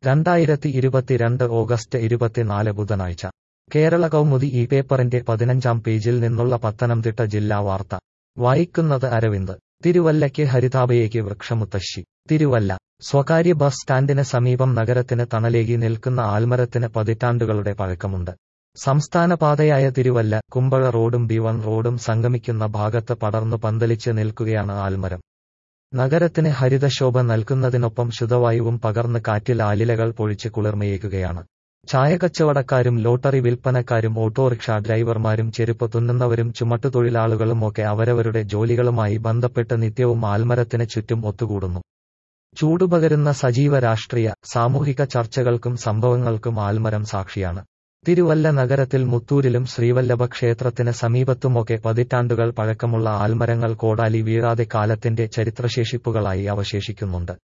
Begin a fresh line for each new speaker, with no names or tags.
രണ്ടായിരത്തി ഇരുപത്തിരണ്ട് ഓഗസ്റ്റ് ഇരുപത്തിനാല് ബുധനാഴ്ച കേരള കൗമുദി ഈ പേപ്പറിന്റെ പതിനഞ്ചാം പേജിൽ നിന്നുള്ള പത്തനംതിട്ട ജില്ലാ വാർത്ത വായിക്കുന്നത് അരവിന്ദ് തിരുവല്ലയ്ക്ക് ഹരിതാഭയ്ക്ക് വൃക്ഷമുത്തശ്ശി തിരുവല്ല സ്വകാര്യ ബസ് സ്റ്റാൻഡിന് സമീപം നഗരത്തിന് തണലേകി നിൽക്കുന്ന ആൽമരത്തിന് പതിറ്റാണ്ടുകളുടെ പഴക്കമുണ്ട് സംസ്ഥാന പാതയായ തിരുവല്ല കുമ്പഴ റോഡും ബി വൺ റോഡും സംഗമിക്കുന്ന ഭാഗത്ത് പടർന്നു പന്തലിച്ച് നിൽക്കുകയാണ് ആൽമരം നഗരത്തിന് ഹരിതശോഭ നൽകുന്നതിനൊപ്പം ശുദ്ധവായുവും പകർന്ന് കാറ്റിൽ ആലിലകൾ പൊഴിച്ച് കുളിർമയേകുകയാണ് ചായക്കച്ചവടക്കാരും ലോട്ടറി വിൽപ്പനക്കാരും ഓട്ടോറിക്ഷ ഡ്രൈവർമാരും ചെരുപ്പ് തുന്നുന്നവരും ചുമട്ടുതൊഴിലാളികളുമൊക്കെ അവരവരുടെ ജോലികളുമായി ബന്ധപ്പെട്ട് നിത്യവും ആൽമരത്തിന് ചുറ്റും ഒത്തുകൂടുന്നു ചൂടുപകരുന്ന സജീവ രാഷ്ട്രീയ സാമൂഹിക ചർച്ചകൾക്കും സംഭവങ്ങൾക്കും ആൽമരം സാക്ഷിയാണ് തിരുവല്ല നഗരത്തിൽ മുത്തൂരിലും ശ്രീവല്ലഭ ക്ഷേത്രത്തിന് സമീപത്തുമൊക്കെ പതിറ്റാണ്ടുകൾ പഴക്കമുള്ള ആൽമരങ്ങൾ കോടാലി വീഴാതെ കാലത്തിന്റെ ചരിത്രശേഷിപ്പുകളായി അവശേഷിക്കുന്നുണ്ട്